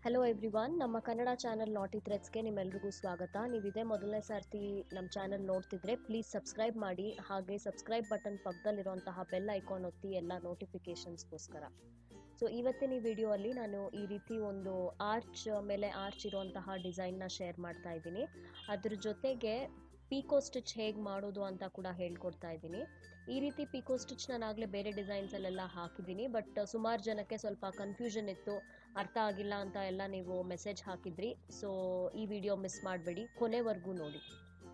hello everyone ನಮ್ಮ Kannada channel ನಾಟಿ ಥ್ರೆಡ್ಸ್ಗೆ ನಿಮ್ಮೆಲ್ರಿಗೂ ಸ್ವಾಗತ ನೀವು ಇದೇ ಮೊದಲನೇ ಸರ್ತಿ ನಮ್ಮ ಚಾನಲ್ ನೋಡ್ತಿದ್ರೆ ಪ್ಲೀಸ್ ಸಬ್ಸ್ಕ್ರೈಬ್ ಮಾಡಿ ಹಾಗೆ ಸಬ್ಸ್ಕ್ರೈಬ್ ಬಟನ್ ಪಕ್ಕದಲ್ಲಿರುವಂತಹ ಬೆಲ್ ಐಕಾನ್ ಒತ್ತಿ ಎಲ್ಲ ನೋಟಿಫಿಕೇಶನ್ಸ್ಗೋಸ್ಕರ ಸೊ ಇವತ್ತಿನ ಈ ವಿಡಿಯೋ ಅಲ್ಲಿ ನಾನು ಈ ರೀತಿ ಒಂದು ಆರ್ಚ್ ಮೇಲೆ ಆರ್ಚ್ ಇರುವಂತಹ ಡಿಸೈನ್ನ ಶೇರ್ ಮಾಡ್ತಾ ಇದ್ದೀನಿ ಅದ್ರ ಜೊತೆಗೆ ಪೀಕೋ ಸ್ಟಿಚ್ ಹೇಗೆ ಮಾಡೋದು ಅಂತ ಕೂಡ ಹೇಳ್ಕೊಡ್ತಾ ಇದ್ದೀನಿ ಈ ರೀತಿ ಪೀಕೋ ಸ್ಟಿಚ್ ನಾನು ಆಗಲೇ ಬೇರೆ ಡಿಸೈನ್ಸಲ್ಲೆಲ್ಲ ಹಾಕಿದ್ದೀನಿ ಬಟ್ ಸುಮಾರು ಜನಕ್ಕೆ ಸ್ವಲ್ಪ ಕನ್ಫ್ಯೂಷನ್ ಇತ್ತು ಅರ್ಥ ಆಗಿಲ್ಲ ಅಂತ ಎಲ್ಲ ನೀವು ಮೆಸೇಜ್ ಹಾಕಿದ್ರಿ ಸೊ ಈ ವಿಡಿಯೋ ಮಿಸ್ ಮಾಡಬೇಡಿ ಕೊನೆವರೆಗೂ ನೋಡಿ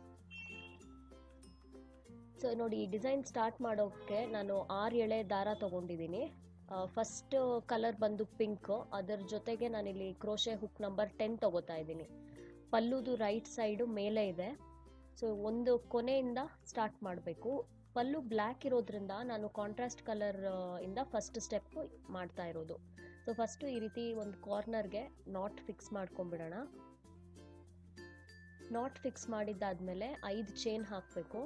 ಸೊ ನೋಡಿ ಈ ಡಿಸೈನ್ ಸ್ಟಾರ್ಟ್ ಮಾಡೋಕ್ಕೆ ನಾನು ಆರು ಎಳೆ ದಾರ ತೊಗೊಂಡಿದ್ದೀನಿ ಫಸ್ಟ್ ಕಲರ್ ಬಂದು ಪಿಂಕ್ ಅದರ ಜೊತೆಗೆ ನಾನಿಲ್ಲಿ ಕ್ರೋಶೆ ಹುಕ್ ನಂಬರ್ ಟೆನ್ ತೊಗೋತಾ ಇದ್ದೀನಿ ಪಲ್ಲುದು ರೈಟ್ ಸೈಡು ಮೇಲೆ ಇದೆ ಸೊ ಒಂದು ಕೊನೆಯಿಂದ ಸ್ಟಾರ್ಟ್ ಮಾಡಬೇಕು ಪಲ್ಲು ಬ್ಲ್ಯಾಕ್ ಇರೋದ್ರಿಂದ ನಾನು ಕಾಂಟ್ರಾಸ್ಟ್ ಕಲರ್ ಇಂದ ಫಸ್ಟ್ ಸ್ಟೆಪ್ ಮಾಡ್ತಾ ಇರೋದು ಸೊ ಫಸ್ಟು ಈ ರೀತಿ ಒಂದು ಕಾರ್ನರ್ಗೆ ನಾಟ್ ಫಿಕ್ಸ್ ಮಾಡ್ಕೊಂಡ್ಬಿಡೋಣ ನಾಟ್ ಫಿಕ್ಸ್ ಮಾಡಿದ್ದಾದ್ಮೇಲೆ ಐದು ಚೈನ್ ಹಾಕಬೇಕು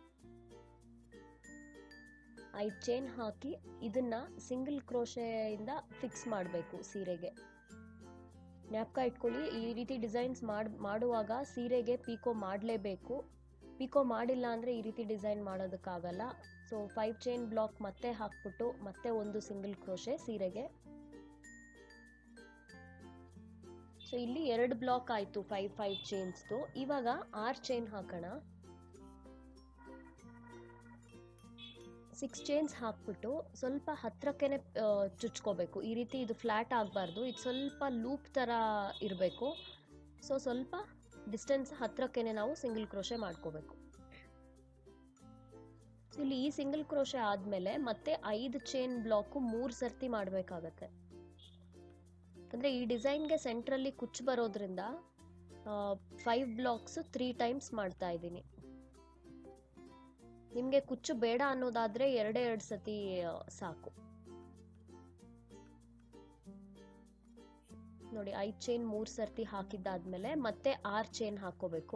ಐದು ಚೈನ್ ಹಾಕಿ ಇದನ್ನ ಸಿಂಗಲ್ ಕ್ರೋಶೆಯಿಂದ ಫಿಕ್ಸ್ ಮಾಡಬೇಕು ಸೀರೆಗೆ ಜ್ಞಾಪಕ ಇಟ್ಕೊಳ್ಳಿ ಈ ರೀತಿ ಡಿಸೈನ್ಸ್ ಮಾಡ್ ಮಾಡುವಾಗ ಸೀರೆಗೆ ಪೀಕೋ ಮಾಡಲೇಬೇಕು ಪೀಕೋ ಮಾಡಿಲ್ಲ ಅಂದರೆ ಈ ರೀತಿ ಡಿಸೈನ್ ಮಾಡೋದಕ್ಕಾಗಲ್ಲ ಸೊ ಫೈವ್ ಚೈನ್ ಬ್ಲಾಕ್ ಮತ್ತೆ ಹಾಕ್ಬಿಟ್ಟು ಮತ್ತೆ ಒಂದು ಸಿಂಗಲ್ ಕ್ರೋಶೆ ಸೀರೆಗೆ ಸೊ ಇಲ್ಲಿ ಎರಡು ಬ್ಲಾಕ್ ಆಯಿತು ಫೈವ್ ಫೈವ್ ಚೈನ್ಸ್ದು ಇವಾಗ ಆರು ಚೈನ್ ಹಾಕೋಣ ಸಿಕ್ಸ್ ಚೈನ್ಸ್ ಹಾಕ್ಬಿಟ್ಟು ಸ್ವಲ್ಪ ಹತ್ರಕ್ಕೇನೆ ಚುಚ್ಕೋಬೇಕು ಈ ರೀತಿ ಇದು ಫ್ಲ್ಯಾಟ್ ಆಗಬಾರ್ದು ಇದು ಸ್ವಲ್ಪ ಲೂಪ್ ಥರ ಇರಬೇಕು ಸೊ ಸ್ವಲ್ಪ ಡಿಸ್ಟೆನ್ಸ್ ಹತ್ರಕ್ಕೇನೆ ನಾವು ಸಿಂಗಲ್ ಕ್ರೋಶೆ ಮಾಡ್ಕೋಬೇಕು ಇಲ್ಲಿ ಈ ಸಿಂಗಲ್ ಕ್ರೋಶೆ ಆದಮೇಲೆ ಮತ್ತೆ ಐದು ಚೈನ್ ಬ್ಲಾಕು ಮೂರು ಸರ್ತಿ ಮಾಡಬೇಕಾಗತ್ತೆ ಅಂದರೆ ಈ ಡಿಸೈನ್ಗೆ ಸೆಂಟ್ರಲ್ಲಿ ಕುಚ್ಚು ಬರೋದ್ರಿಂದ ಫೈವ್ ಬ್ಲಾಕ್ಸ್ ತ್ರೀ ಟೈಮ್ಸ್ ಮಾಡ್ತಾ ಇದ್ದೀನಿ ನಿಮಗೆ ಕುಚ್ಚು ಬೇಡ ಅನ್ನೋದಾದ್ರೆ ಎರಡೇ ಎರಡು ಸತಿ ಸಾಕು ನೋಡಿ ಐದು ಚೈನ್ ಮೂರು ಸರ್ತಿ ಹಾಕಿದ್ದಾದ್ಮೇಲೆ ಮತ್ತೆ ಆರು ಚೈನ್ ಹಾಕೋಬೇಕು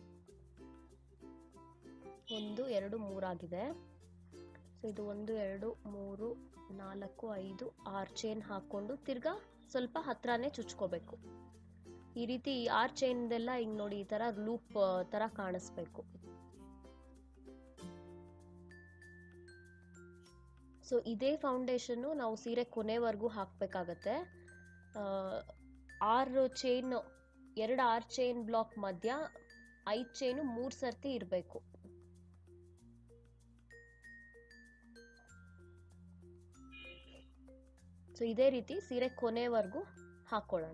ಒಂದು ಎರಡು ಮೂರಾಗಿದೆ ಸೊ ಇದು ಒಂದು ಎರಡು ಮೂರು ನಾಲ್ಕು ಐದು ಆರು ಚೈನ್ ಹಾಕ್ಕೊಂಡು ತಿರ್ಗಾ ಸ್ವಲ್ಪ ಹತ್ರನೇ ಚುಚ್ಕೋಬೇಕು ಈ ರೀತಿ ಆರು ಚೈನ್ದೆಲ್ಲ ಹಿಂಗೆ ನೋಡಿ ಈ ಥರ ಲೂಪ್ ಥರ ಕಾಣಿಸ್ಬೇಕು ಸೊ ಇದೇ ಫೌಂಡೇಶನ್ನು ನಾವು ಸೀರೆ ಕೊನೆವರೆಗೂ ಹಾಕಬೇಕಾಗತ್ತೆ ಆರು ಚೈನ್ ಎರಡು ಆರು ಚೈನ್ ಬ್ಲಾಕ್ ಮಧ್ಯ ಐದು ಚೈನು ಮೂರು ಸರ್ತಿ ಇರಬೇಕು ಸೊ ಇದೇ ರೀತಿ ಸೀರೆ ಕೊನೆವರೆಗೂ ಹಾಕೊಳ್ಳೋಣ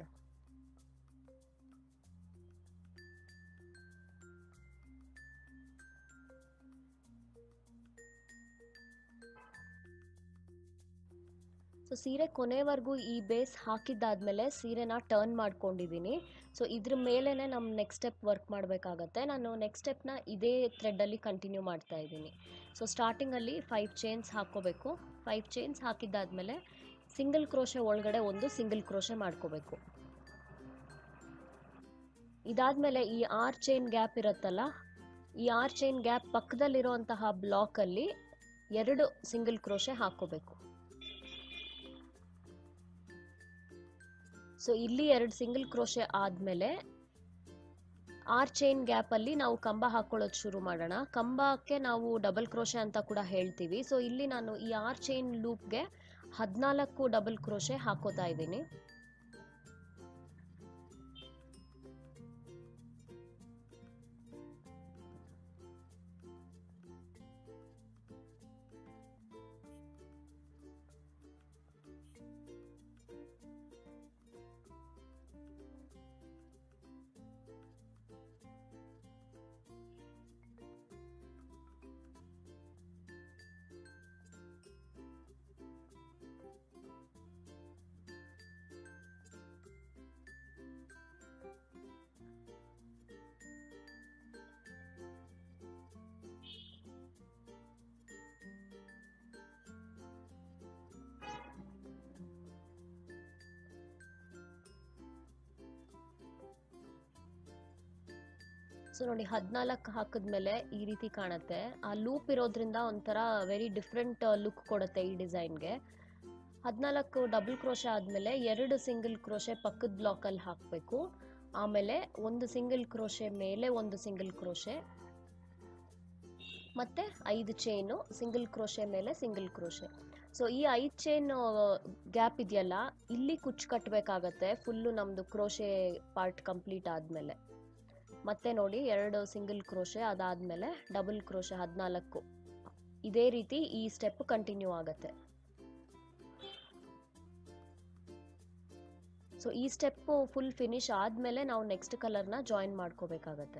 ಸೊ ಸೀರೆ ಕೊನೆವರೆಗೂ ಈ ಬೇಸ್ ಹಾಕಿದ್ದಾದ್ಮೇಲೆ ಸೀರೆನ ಟರ್ನ್ ಮಾಡ್ಕೊಂಡಿದ್ದೀನಿ ಸೊ ಇದ್ರ ಮೇಲೇ ನಮ್ಮ ನೆಕ್ಸ್ಟ್ ಸ್ಟೆಪ್ ವರ್ಕ್ ಮಾಡಬೇಕಾಗತ್ತೆ ನಾನು ನೆಕ್ಸ್ಟ್ ಸ್ಟೆಪ್ನ ಇದೇ ಥ್ರೆಡ್ಡಲ್ಲಿ ಕಂಟಿನ್ಯೂ ಮಾಡ್ತಾ ಇದ್ದೀನಿ ಸೊ ಸ್ಟಾರ್ಟಿಂಗಲ್ಲಿ ಫೈವ್ ಚೈನ್ಸ್ ಹಾಕ್ಕೋಬೇಕು ಫೈವ್ ಚೈನ್ಸ್ ಹಾಕಿದ್ದಾದ್ಮೇಲೆ ಸಿಂಗಲ್ ಕ್ರೋಶೆ ಒಳಗಡೆ ಒಂದು ಸಿಂಗಲ್ ಕ್ರೋಶೆ ಮಾಡ್ಕೋಬೇಕು ಇದಾದ್ಮೇಲೆ ಈ ಆರ್ ಚೈನ್ ಗ್ಯಾಪ್ ಇರುತ್ತಲ್ಲ ಈ ಆರ್ ಚೈನ್ ಗ್ಯಾಪ್ ಪಕ್ಕದಲ್ಲಿರುವಂತಹ ಬ್ಲಾಕಲ್ಲಿ ಎರಡು ಸಿಂಗಲ್ ಕ್ರೋಶೆ ಹಾಕ್ಕೋಬೇಕು ಸೊ ಇಲ್ಲಿ ಎರಡು ಸಿಂಗಲ್ ಕ್ರೋಶೆ ಆದಮೇಲೆ ಆರ್ ಚೈನ್ ಗ್ಯಾಪಲ್ಲಿ ನಾವು ಕಂಬ ಹಾಕೊಳ್ಳೋದು ಶುರು ಮಾಡೋಣ ಕಂಬಕ್ಕೆ ನಾವು ಡಬಲ್ ಕ್ರೋಶೆ ಅಂತ ಕೂಡ ಹೇಳ್ತೀವಿ ಸೊ ಇಲ್ಲಿ ನಾನು ಈ ಆರ್ ಚೈನ್ ಲೂಪ್ಗೆ ಹದಿನಾಲ್ಕು ಡಬಲ್ ಕ್ರೋಶೆ ಹಾಕೋತಾ ಇದ್ದೀನಿ ಸೊ ನೋಡಿ ಹದಿನಾಲ್ಕು ಹಾಕಿದ್ಮೇಲೆ ಈ ರೀತಿ ಕಾಣುತ್ತೆ ಆ ಲೂಪ್ ಇರೋದ್ರಿಂದ ಒಂಥರ ವೆರಿ ಡಿಫ್ರೆಂಟ್ ಲುಕ್ ಕೊಡುತ್ತೆ ಈ ಡಿಸೈನ್ಗೆ ಹದಿನಾಲ್ಕು ಡಬಲ್ ಕ್ರೋಶೆ ಆದಮೇಲೆ ಎರಡು ಸಿಂಗಲ್ ಕ್ರೋಶೆ ಪಕ್ಕದ ಬ್ಲಾಕಲ್ಲಿ ಹಾಕಬೇಕು ಆಮೇಲೆ ಒಂದು ಸಿಂಗಲ್ ಕ್ರೋಶೆ ಮೇಲೆ ಒಂದು ಸಿಂಗಲ್ ಕ್ರೋಶೆ ಮತ್ತು ಐದು ಚೈನು ಸಿಂಗಲ್ ಕ್ರೋಶೆ ಮೇಲೆ ಸಿಂಗಲ್ ಕ್ರೋಶೆ ಸೊ ಈ ಐದು ಚೈನ್ ಗ್ಯಾಪ್ ಇದೆಯಲ್ಲ ಇಲ್ಲಿ ಕುಚ್ಚು ಕಟ್ಟಬೇಕಾಗತ್ತೆ ಫುಲ್ಲು ನಮ್ಮದು ಕ್ರೋಶೆ ಪಾರ್ಟ್ ಕಂಪ್ಲೀಟ್ ಆದಮೇಲೆ ಮತ್ತೆ ನೋಡಿ ಎರಡು ಸಿಂಗಲ್ ಕ್ರೋಶೆ ಅದಾದಮೇಲೆ ಡಬಲ್ ಕ್ರೋಶೆ ಹದಿನಾಲ್ಕು ಇದೇ ರೀತಿ ಈ ಸ್ಟೆಪ್ ಕಂಟಿನ್ಯೂ ಆಗುತ್ತೆ ಸೊ ಈ ಸ್ಟೆಪ್ಪು ಫುಲ್ ಫಿನಿಶ್ ಆದಮೇಲೆ ನಾವು ನೆಕ್ಸ್ಟ್ ಕಲರ್ನ ಜಾಯಿನ್ ಮಾಡ್ಕೋಬೇಕಾಗತ್ತೆ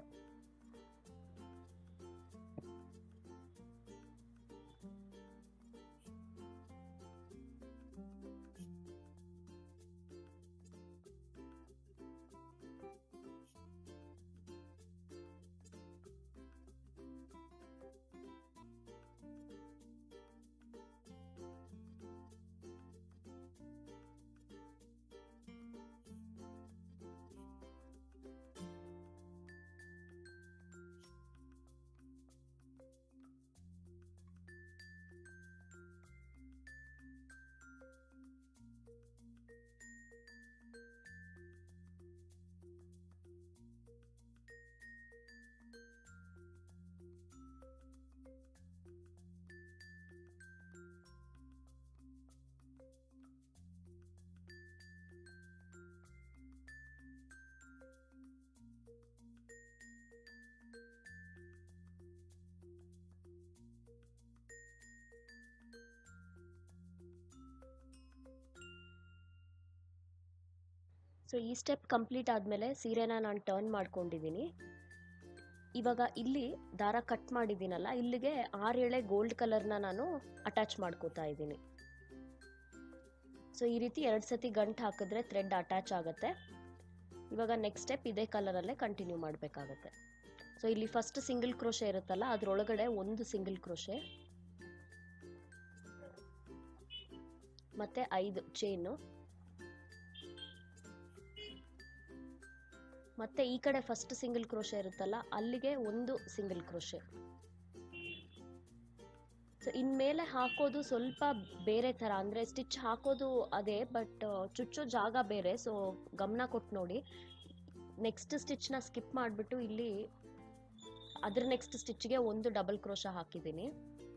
ಸೊ ಈ ಸ್ಟೆಪ್ ಕಂಪ್ಲೀಟ್ ಆದಮೇಲೆ ಸೀರೆನ ನಾನು ಟರ್ನ್ ಮಾಡ್ಕೊಂಡಿದ್ದೀನಿ ಇವಾಗ ಇಲ್ಲಿ ದಾರ ಕಟ್ ಮಾಡಿದ್ದೀನಲ್ಲ ಇಲ್ಲಿಗೆ ಆರು ಎಳೆ ಗೋಲ್ಡ್ ಕಲರ್ನ ನಾನು ಅಟ್ಯಾಚ್ ಮಾಡ್ಕೋತಾ ಇದ್ದೀನಿ ಸೊ ಈ ರೀತಿ ಎರಡು ಸತಿ ಗಂಟು ಹಾಕಿದ್ರೆ ಥ್ರೆಡ್ ಅಟ್ಯಾಚ್ ಆಗುತ್ತೆ ಇವಾಗ ನೆಕ್ಸ್ಟ್ ಸ್ಟೆಪ್ ಇದೇ ಕಲರಲ್ಲೇ ಕಂಟಿನ್ಯೂ ಮಾಡಬೇಕಾಗತ್ತೆ ಸೊ ಇಲ್ಲಿ ಫಸ್ಟ್ ಸಿಂಗಲ್ ಕ್ರೋಶೆ ಇರುತ್ತಲ್ಲ ಅದರೊಳಗಡೆ ಒಂದು ಸಿಂಗಲ್ ಕ್ರೋಶೆ ಮತ್ತೆ ಐದು ಚೈನು ಮತ್ತೆ ಈ ಕಡೆ ಫಸ್ಟ್ ಸಿಂಗಲ್ ಕ್ರೋಶೆ ಇರುತ್ತಲ್ಲ ಅಲ್ಲಿಗೆ ಒಂದು ಸಿಂಗಲ್ ಕ್ರೋಶೆ ಸೊ ಇನ್ಮೇಲೆ ಹಾಕೋದು ಸ್ವಲ್ಪ ಬೇರೆ ಥರ ಅಂದರೆ ಸ್ಟಿಚ್ ಹಾಕೋದು ಅದೇ ಬಟ್ ಚುಚ್ಚೋ ಜಾಗ ಬೇರೆ ಸೊ ಗಮನ ಕೊಟ್ಟು ನೋಡಿ ನೆಕ್ಸ್ಟ್ ಸ್ಟಿಚ್ನ ಸ್ಕಿಪ್ ಮಾಡಿಬಿಟ್ಟು ಇಲ್ಲಿ ಅದ್ರ ನೆಕ್ಸ್ಟ್ ಸ್ಟಿಚ್ಗೆ ಒಂದು ಡಬಲ್ ಕ್ರೋಶ ಹಾಕಿದ್ದೀನಿ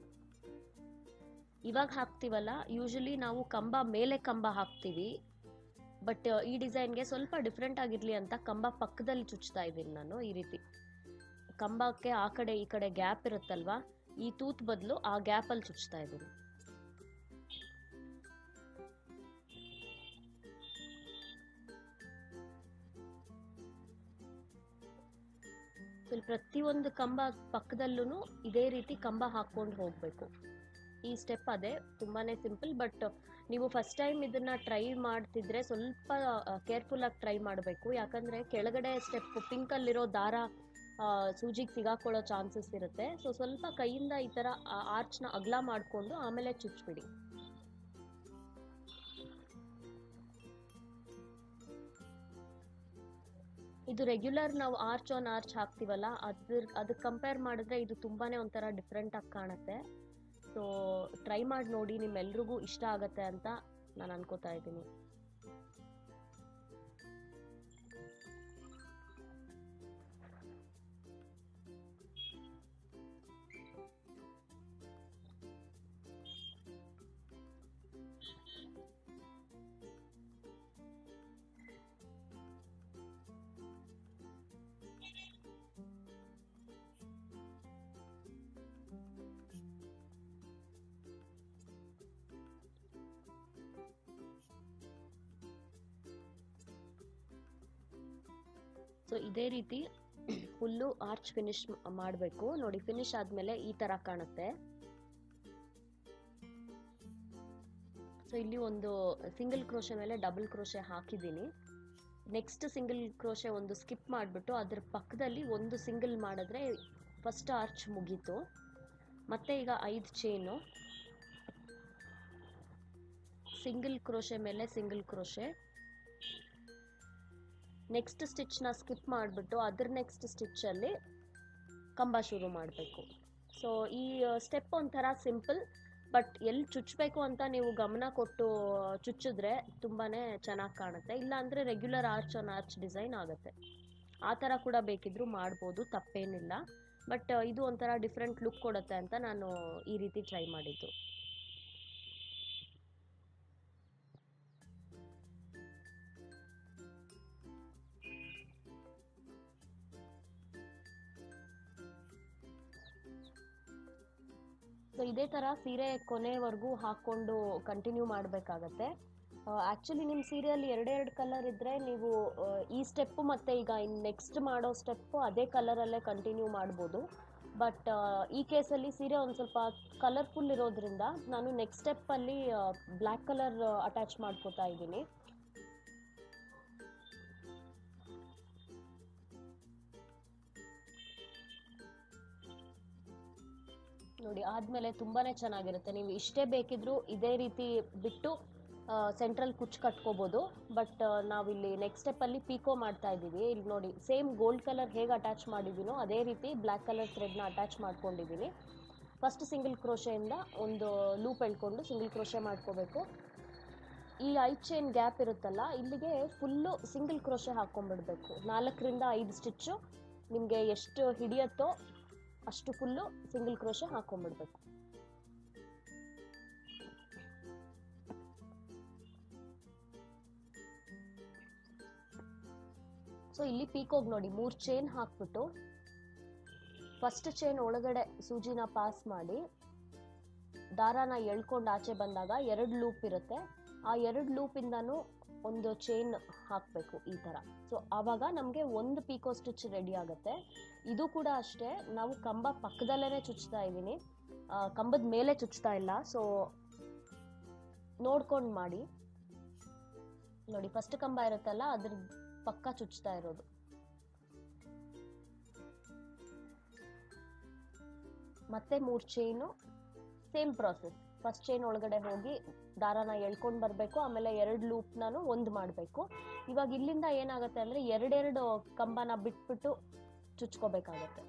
ಇವಾಗ ಹಾಕ್ತೀವಲ್ಲ ಯೂಶಲಿ ನಾವು ಕಂಬ ಮೇಲೆ ಕಂಬ ಹಾಕ್ತೀವಿ ಬಟ್ ಈ ಡಿಸೈನ್ಗೆ ಸ್ವಲ್ಪ ಡಿಫ್ರೆಂಟ್ ಆಗಿರಲಿ ಅಂತ ಕಂಬ ಪಕ್ಕದಲ್ಲಿ ಚುಚ್ತಾ ಇದ್ದೀನಿ ನಾನು ಈ ರೀತಿ ಕಂಬಕ್ಕೆ ಆ ಕಡೆ ಈ ಕಡೆ ಗ್ಯಾಪ್ ಇರುತ್ತಲ್ವಾ ಈ ತೂತ್ ಬದಲು ಆ ಗ್ಯಾಪಲ್ಲಿ ಚುಚ್ತಾ ಇದ್ದೀನಿ ಇಲ್ಲಿ ಪ್ರತಿಯೊಂದು ಕಂಬ ಪಕ್ಕದಲ್ಲೂ ಇದೇ ರೀತಿ ಕಂಬ ಹಾಕ್ಕೊಂಡು ಹೋಗಬೇಕು ಈ ಸ್ಟೆಪ್ ಅದೇ ತುಂಬಾ ಸಿಂಪಲ್ ಬಟ್ ನೀವು ಫಸ್ಟ್ ಟೈಮ್ ಇದನ್ನ ಟ್ರೈ ಮಾಡ್ತಿದ್ರೆ ಸ್ವಲ್ಪ ಕೇರ್ಫುಲ್ ಆಗಿ ಟ್ರೈ ಮಾಡಬೇಕು ಯಾಕಂದ್ರೆ ಕೆಳಗಡೆ ಸ್ಟೆಪ್ ಪಿಂಕಲ್ಲಿರೋ ದಾರ ಸೂಜಿಗೆ ಸಿಗಾಕೊಳ್ಳೋ ಚಾನ್ಸಸ್ ಇರುತ್ತೆ ಸೊ ಸ್ವಲ್ಪ ಕೈಯಿಂದ ಈ ಥರ ಆರ್ಚ್ನ ಅಗಲ ಮಾಡಿಕೊಂಡು ಆಮೇಲೆ ಚುಚ್ಬಿಡಿ ಇದು ರೆಗ್ಯುಲರ್ ನಾವು ಆರ್ಚ್ ಆನ್ ಆರ್ಚ್ ಹಾಕ್ತೀವಲ್ಲ ಅದ್ರ ಅದಕ್ಕೆ ಕಂಪೇರ್ ಮಾಡಿದ್ರೆ ಇದು ತುಂಬಾನೇ ಒಂಥರ ಡಿಫ್ರೆಂಟ್ ಆಗಿ ಕಾಣುತ್ತೆ ಸೊ ಟ್ರೈ ಮಾಡಿ ನೋಡಿ ನಿಮ್ಮೆಲ್ರಿಗೂ ಇಷ್ಟ ಆಗತ್ತೆ ಅಂತ ನಾನು ಅನ್ಕೋತಾ ಇದ್ದೀನಿ ಸೊ ಇದೇ ರೀತಿ ಫುಲ್ಲು ಆರ್ಚ್ ಫಿನಿಶ್ ಮಾಡಬೇಕು ನೋಡಿ ಫಿನಿಶ್ ಆದಮೇಲೆ ಈ ಥರ ಕಾಣುತ್ತೆ ಸೊ ಇಲ್ಲಿ ಒಂದು ಸಿಂಗಲ್ ಕ್ರೋಶೆ ಮೇಲೆ ಡಬಲ್ ಕ್ರೋಶೆ ಹಾಕಿದ್ದೀನಿ ನೆಕ್ಸ್ಟ್ ಸಿಂಗಲ್ ಕ್ರೋಶೆ ಒಂದು ಸ್ಕಿಪ್ ಮಾಡಿಬಿಟ್ಟು ಅದ್ರ ಪಕ್ಕದಲ್ಲಿ ಒಂದು ಸಿಂಗಲ್ ಮಾಡಿದ್ರೆ ಫಸ್ಟ್ ಆರ್ಚ್ ಮುಗೀತು ಮತ್ತೆ ಈಗ ಐದು ಚೈನು ಸಿಂಗಲ್ ಕ್ರೋಶೆ ಮೇಲೆ ಸಿಂಗಲ್ ಕ್ರೋಶೆ ನೆಕ್ಸ್ಟ್ ಸ್ಟಿಚ್ನ ಸ್ಕಿಪ್ ಮಾಡಿಬಿಟ್ಟು ಅದ್ರ ನೆಕ್ಸ್ಟ್ ಸ್ಟಿಚ್ಚಲ್ಲಿ ಕಂಬ ಶುರು ಮಾಡಬೇಕು ಸೊ ಈ ಸ್ಟೆಪ್ ಒಂಥರ ಸಿಂಪಲ್ ಬಟ್ ಎಲ್ಲಿ ಚುಚ್ಚಬೇಕು ಅಂತ ನೀವು ಗಮನ ಕೊಟ್ಟು ಚುಚ್ಚಿದ್ರೆ ತುಂಬಾ ಚೆನ್ನಾಗಿ ಕಾಣುತ್ತೆ ಇಲ್ಲ ಅಂದರೆ regular arch on arch design ಆಗುತ್ತೆ ಆ ಥರ ಕೂಡ ಬೇಕಿದ್ರೂ ಮಾಡ್ಬೋದು ತಪ್ಪೇನಿಲ್ಲ ಬಟ್ ಇದು ಒಂಥರ ಡಿಫ್ರೆಂಟ್ ಲುಕ್ ಕೊಡುತ್ತೆ ಅಂತ ನಾನು ಈ ರೀತಿ ಟ್ರೈ ಮಾಡಿದ್ದು ಸೊ ಇದೇ ಥರ ಸೀರೆ ಕೊನೆವರೆಗೂ ಹಾಕ್ಕೊಂಡು ಕಂಟಿನ್ಯೂ ಮಾಡಬೇಕಾಗತ್ತೆ ಆ್ಯಕ್ಚುಲಿ ನಿಮ್ಮ ಸೀರೆಯಲ್ಲಿ ಎರಡೆರಡು ಕಲರ್ ಇದ್ದರೆ ನೀವು ಆ, ಈ ಸ್ಟೆಪ್ಪು ಮತ್ತು ಈಗ ಇನ್ನು ನೆಕ್ಸ್ಟ್ ಮಾಡೋ ಸ್ಟೆಪ್ಪು ಅದೇ ಕಲರಲ್ಲೇ ಕಂಟಿನ್ಯೂ ಮಾಡ್ಬೋದು ಬಟ್ ಈ ಕೇಸಲ್ಲಿ ಸೀರೆ ಒಂದು ಸ್ವಲ್ಪ ಕಲರ್ಫುಲ್ ಇರೋದ್ರಿಂದ ನಾನು ನೆಕ್ಸ್ಟ್ ಸ್ಟೆಪ್ಪಲ್ಲಿ ಬ್ಲ್ಯಾಕ್ ಕಲರ್ ಅಟ್ಯಾಚ್ ಮಾಡ್ಕೋತಾ ಇದ್ದೀನಿ ನೋಡಿ ಆದಮೇಲೆ ತುಂಬಾ ಚೆನ್ನಾಗಿರುತ್ತೆ ನೀವು ಇಷ್ಟೇ ಬೇಕಿದ್ರೂ ಇದೇ ರೀತಿ ಬಿಟ್ಟು ಸೆಂಟ್ರಲ್ ಕುಚ್ ಕಟ್ಕೋಬೋದು ಬಟ್ ನಾವಿಲ್ಲಿ ನೆಕ್ಸ್ಟ್ ಸ್ಟೆಪ್ಪಲ್ಲಿ ಪೀಕೋ ಮಾಡ್ತಾ ಇದ್ದೀವಿ ಇಲ್ಲಿ ನೋಡಿ ಸೇಮ್ ಗೋಲ್ಡ್ ಕಲರ್ ಹೇಗೆ ಅಟ್ಯಾಚ್ ಮಾಡಿದ್ದೀನೋ ಅದೇ ರೀತಿ ಬ್ಲ್ಯಾಕ್ ಕಲರ್ ಥ್ರೆಡ್ನ ಅಟ್ಯಾಚ್ ಮಾಡ್ಕೊಂಡಿದ್ದೀನಿ ಫಸ್ಟ್ ಸಿಂಗಲ್ ಕ್ರೋಶೆಯಿಂದ ಒಂದು ಲೂಪ್ ಎಳ್ಕೊಂಡು ಸಿಂಗಲ್ ಕ್ರೋಶೆ ಮಾಡ್ಕೋಬೇಕು ಈ ಐದು ಚೈನ್ ಗ್ಯಾಪ್ ಇರುತ್ತಲ್ಲ ಇಲ್ಲಿಗೆ ಫುಲ್ಲು ಸಿಂಗಲ್ ಕ್ರೋಶೆ ಹಾಕ್ಕೊಂಡ್ಬಿಡ್ಬೇಕು ನಾಲ್ಕರಿಂದ ಐದು ಸ್ಟಿಚ್ಚು ನಿಮಗೆ ಎಷ್ಟು ಹಿಡಿಯತ್ತೋ ಅಷ್ಟು ಫುಲ್ಲು ಸಿಂಗಲ್ ಕ್ರೋಶೆ ಹಾಕೊಂಡ್ಬಿಡ್ಬೇಕು ಸೊ ಇಲ್ಲಿ ಪೀಕೋಗ್ ನೋಡಿ ಮೂರು ಚೈನ್ ಹಾಕ್ಬಿಟ್ಟು ಫಸ್ಟ್ ಚೈನ್ ಒಳಗಡೆ ಸೂಜಿನ ಪಾಸ್ ಮಾಡಿ ದಾರಾನ ಎಳ್ಕೊಂಡು ಆಚೆ ಬಂದಾಗ ಎರಡು ಲೂಪ್ ಇರುತ್ತೆ ಆ ಎರಡು ಲೂಪಿಂದನೂ ಒಂದು ಚೈನ್ ಹಾಕಬೇಕು ಈ ಥರ ಸೊ ಆವಾಗ ನಮಗೆ ಒಂದು ಪೀಕೋ ಸ್ಟಿಚ್ ರೆಡಿ ಆಗುತ್ತೆ ಇದು ಕೂಡ ಅಷ್ಟೇ ನಾವು ಕಂಬ ಪಕ್ಕದಲ್ಲೇ ಚುಚ್ತಾ ಇದ್ದೀನಿ ಕಂಬದ ಮೇಲೆ ಚುಚ್ತಾ ಇಲ್ಲ ಸೊ ನೋಡ್ಕೊಂಡು ಮಾಡಿ ನೋಡಿ ಫಸ್ಟ್ ಕಂಬ ಇರುತ್ತಲ್ಲ ಅದ್ರ ಪಕ್ಕ ಚುಚ್ತಾ ಇರೋದು ಮತ್ತೆ ಮೂರು chain same process first chain ಒಳಗಡೆ ಹೋಗಿ ದಾರಾನ ಎಳ್ಕೊಂಡು ಬರಬೇಕು ಆಮೇಲೆ ಎರಡು ಲೂಪ್ನೂ ಒಂದು ಮಾಡಬೇಕು ಇವಾಗ ಇಲ್ಲಿಂದ ಏನಾಗುತ್ತೆ ಅಂದರೆ ಎರಡೆರಡು ಕಂಬನ ಬಿಟ್ಬಿಟ್ಟು ಚುಚ್ಕೋಬೇಕಾಗತ್ತೆ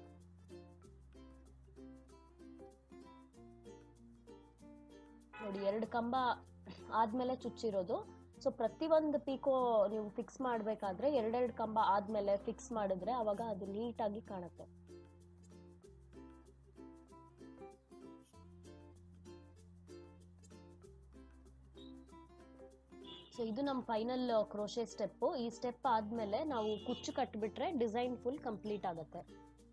ನೋಡಿ ಎರಡು ಕಂಬ ಆದ್ಮೇಲೆ ಚುಚ್ಚಿರೋದು ಸೊ ಪ್ರತಿಯೊಂದು ಪೀಕೋ ನೀವು ಫಿಕ್ಸ್ ಮಾಡಬೇಕಾದ್ರೆ ಎರಡೆರಡು ಕಂಬ ಆದ್ಮೇಲೆ ಫಿಕ್ಸ್ ಮಾಡಿದ್ರೆ ಅವಾಗ ಅದು ನೀಟಾಗಿ ಕಾಣುತ್ತೆ ಸೊ ಇದು ನಮ್ಮ ಫೈನಲ್ ಕ್ರೋಶೆ ಸ್ಟೆಪ್ಪು ಈ ಸ್ಟೆಪ್ ಆದಮೇಲೆ ನಾವು ಕುಚ್ಚು ಕಟ್ಟಿಬಿಟ್ರೆ ಡಿಸೈನ್ ಫುಲ್ ಕಂಪ್ಲೀಟ್ ಆಗುತ್ತೆ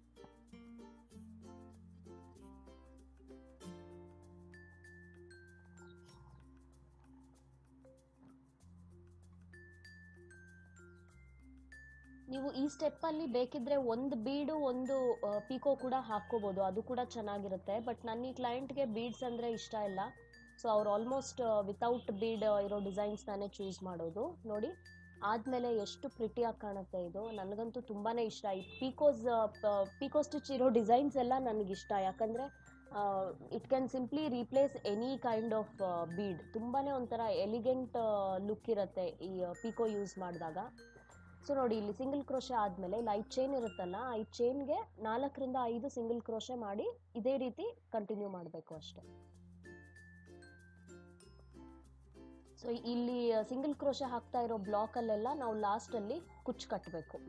ನೀವು ಈ ಸ್ಟೆಪ್ಪಲ್ಲಿ ಬೇಕಿದ್ರೆ ಒಂದು ಬೀಡು ಒಂದು ಪೀಕೋ ಕೂಡ ಹಾಕ್ಕೋಬೋದು ಅದು ಕೂಡ ಚೆನ್ನಾಗಿರುತ್ತೆ ಬಟ್ ನನ್ನ ಈ ಕ್ಲೈಂಟ್ಗೆ ಬೀಡ್ಸ್ ಅಂದರೆ ಇಷ್ಟ ಇಲ್ಲ ಸೊ ಅವ್ರು ಆಲ್ಮೋಸ್ಟ್ ವಿತೌಟ್ ಬೀಡ್ ಇರೋ ಡಿಸೈನ್ಸ್ ನಾನೇ ಚೂಸ್ ಮಾಡೋದು ನೋಡಿ ಆದಮೇಲೆ ಎಷ್ಟು ಪ್ರಿಟಿಯಾಗಿ ಕಾಣುತ್ತೆ ಇದು ನನಗಂತೂ ತುಂಬಾ ಇಷ್ಟ ಈ ಪೀಕೋಸ್ ಪೀಕೋ ಸ್ಟಿಚ್ ಇರೋ ಡಿಸೈನ್ಸ್ ಎಲ್ಲ ನನಗಿಷ್ಟ ಯಾಕಂದರೆ it can simply replace any kind of bead ತುಂಬಾ ಒಂಥರ ಎಲಿಗೆಂಟ್ ಲುಕ್ ಇರುತ್ತೆ ಈ ಪೀಕೋ ಯೂಸ್ ಮಾಡಿದಾಗ ಸೊ ನೋಡಿ ಇಲ್ಲಿ ಸಿಂಗಲ್ ಕ್ರೋಶೆ ಆದಮೇಲೆ ಇಲ್ಲಿ ಐದು ಚೈನ್ ಇರುತ್ತಲ್ಲ ಐದು ಚೈನ್ಗೆ ನಾಲ್ಕರಿಂದ ಐದು ಸಿಂಗಲ್ ಕ್ರೋಶೆ ಮಾಡಿ ಇದೇ ರೀತಿ ಕಂಟಿನ್ಯೂ ಮಾಡಬೇಕು ಅಷ್ಟೆ ಸೊ ಇಲ್ಲಿ ಸಿಂಗಲ್ ಕ್ರೋಶೆ ಹಾಕ್ತಾ ಇರೋ ಬ್ಲಾಕಲ್ಲೆಲ್ಲ ನಾವು ಲಾಸ್ಟಲ್ಲಿ ಕುಚ್ಚು ಕಟ್ಟಬೇಕು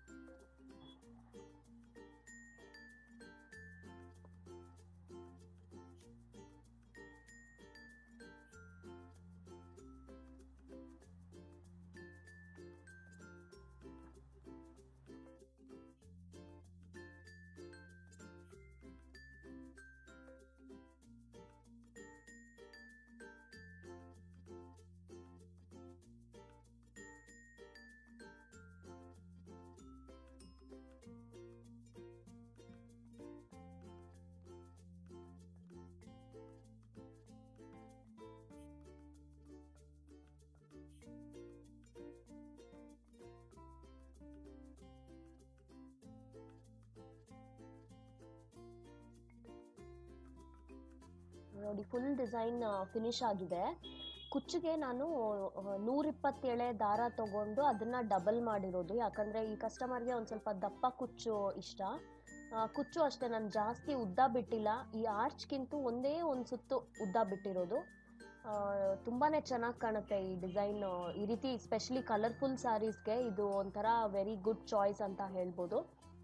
ನೋಡಿ ಫುಲ್ ಡಿಸೈನ್ ಫಿನಿಶ್ ಆಗಿದೆ ಕುಚ್ಚಿಗೆ ನಾನು ನೂರಿಪ್ಪತ್ತೇಳೆ ದಾರ ತಗೊಂಡು ಅದನ್ನ ಡಬಲ್ ಮಾಡಿರೋದು ಯಾಕಂದ್ರೆ ಈ ಕಸ್ಟಮರ್ಗೆ ಒಂದು ಸ್ವಲ್ಪ ದಪ್ಪ ಕುಚ್ಚು ಇಷ್ಟ ಆ, ಕುಚ್ಚು ಅಷ್ಟೇ ನಾನು ಜಾಸ್ತಿ ಉದ್ದ ಬಿಟ್ಟಿಲ್ಲ ಈ ಆರ್ಚ್ಗಿಂತೂ ಒಂದೇ ಒಂದು ಸುತ್ತು ಉದ್ದ ಬಿಟ್ಟಿರೋದು ತುಂಬಾ ಚೆನ್ನಾಗಿ ಕಾಣುತ್ತೆ ಈ ಡಿಸೈನ್ ಈ ರೀತಿ ಸ್ಪೆಷಲಿ ಕಲರ್ಫುಲ್ ಸ್ಯಾರೀಸ್ಗೆ ಇದು ಒಂಥರ ವೆರಿ ಗುಡ್ ಚಾಯ್ಸ್ ಅಂತ ಹೇಳ್ಬೋದು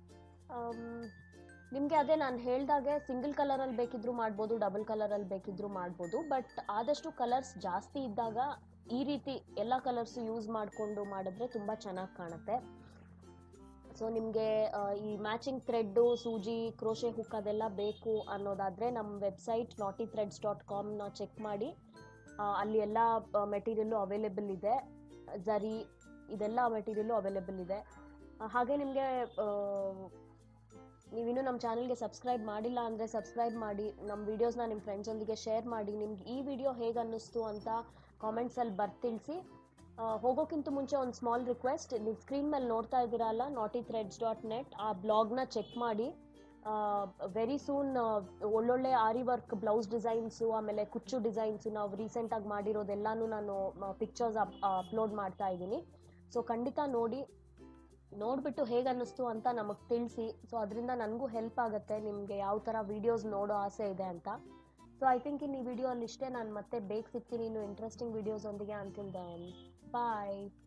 ನಿಮಗೆ ಅದೇ ನಾನು ಹೇಳ್ದಾಗೆ ಸಿಂಗಲ್ ಕಲರಲ್ಲಿ ಬೇಕಿದ್ರೂ ಮಾಡ್ಬೋದು ಡಬಲ್ ಕಲರಲ್ಲಿ ಬೇಕಿದ್ರೂ ಮಾಡ್ಬೋದು ಬಟ್ ಆದಷ್ಟು ಕಲರ್ಸ್ ಜಾಸ್ತಿ ಇದ್ದಾಗ ಈ ರೀತಿ ಎಲ್ಲ ಕಲರ್ಸ್ ಯೂಸ್ ಮಾಡಿಕೊಂಡು ಮಾಡಿದ್ರೆ ತುಂಬ ಚೆನ್ನಾಗಿ ಕಾಣುತ್ತೆ ಸೊ ನಿಮಗೆ ಈ ಮ್ಯಾಚಿಂಗ್ ಥ್ರೆಡ್ಡು ಸೂಜಿ ಕ್ರೋಶೆ ಹುಕ್ ಅದೆಲ್ಲ ಬೇಕು ಅನ್ನೋದಾದರೆ ನಮ್ಮ ವೆಬ್ಸೈಟ್ ನಾಟಿ ಥ್ರೆಡ್ಸ್ ಡಾಟ್ ಕಾಮ್ನ ಚೆಕ್ ಮಾಡಿ ಆ, ಅಲ್ಲಿ ಎಲ್ಲ ಮೆಟೀರಿಯಲ್ಲು ಅವೈಲೇಬಲ್ ಇದೆ ಜರಿ ಇದೆಲ್ಲ ಮೆಟೀರಿಯಲ್ಲು ಅವೈಲೇಬಲ್ ಇದೆ ಆ, ಹಾಗೆ ನಿಮಗೆ ನೀವಿನ್ನೂ ನಮ್ಮ ಚಾನಲ್ಗೆ ಸಬ್ಸ್ಕ್ರೈಬ್ ಮಾಡಿಲ್ಲ ಅಂದರೆ ಸಬ್ಸ್ಕ್ರೈಬ್ ಮಾಡಿ ನಮ್ಮ ವೀಡಿಯೋಸ್ನ ನಿಮ್ಮ ಫ್ರೆಂಡ್ಸೊಂದಿಗೆ ಶೇರ್ ಮಾಡಿ ನಿಮ್ಗೆ ಈ ವಿಡಿಯೋ ಹೇಗೆ ಅನ್ನಿಸ್ತು ಅಂತ ಕಾಮೆಂಟ್ಸಲ್ಲಿ ಬರ್ತಿಳಿಸಿ ಹೋಗೋಕ್ಕಿಂತ ಮುಂಚೆ ಒಂದು ಸ್ಮಾಲ್ ರಿಕ್ವೆಸ್ಟ್ ನೀವು ಸ್ಕ್ರೀನ್ ಮೇಲೆ ನೋಡ್ತಾ ಇದ್ದೀರಲ್ಲ ನಾಟಿ ಥ್ರೆಡ್ಸ್ ಡಾಟ್ ನೆಟ್ ಆ ಬ್ಲಾಗ್ನ ಚೆಕ್ ಮಾಡಿ ವೆರಿ ಸೂನ್ ಒಳ್ಳೊಳ್ಳೆ ಆರಿ ವರ್ಕ್ ಬ್ಲೌಸ್ ಡಿಸೈನ್ಸು ಆಮೇಲೆ ಕುಚ್ಚು ಡಿಸೈನ್ಸು ನಾವು ರೀಸೆಂಟಾಗಿ ಮಾಡಿರೋದೆಲ್ಲನೂ ನಾನು ಪಿಕ್ಚರ್ಸ್ ಅಪ್ಲೋಡ್ ಮಾಡ್ತಾ ಇದ್ದೀನಿ ಸೊ ಖಂಡಿತ ನೋಡಿ ನೋಡಿಬಿಟ್ಟು ಹೇಗೆ ಅನ್ನಿಸ್ತು ಅಂತ ನಮಗೆ ತಿಳಿಸಿ ಸೊ ಅದರಿಂದ ನನಗೂ ಹೆಲ್ಪ್ ಆಗುತ್ತೆ ನಿಮಗೆ ಯಾವ ಥರ ವೀಡಿಯೋಸ್ ನೋಡೋ ಆಸೆ ಇದೆ ಅಂತ ಸೊ ಐ ಥಿಂಕ್ ಇನ್ನು ಈ ವಿಡಿಯೋ ಅಲ್ಲಿ ಇಷ್ಟೇ ನಾನು ಮತ್ತೆ ಬೇಗ ಸಿಗ್ತೀನಿ ಇನ್ನು ಇಂಟ್ರೆಸ್ಟಿಂಗ್ ವೀಡಿಯೋಸ್ ಒಂದಿಗೆ ಅಂತಿಲ್ ದೆನ್ ಬಾಯ್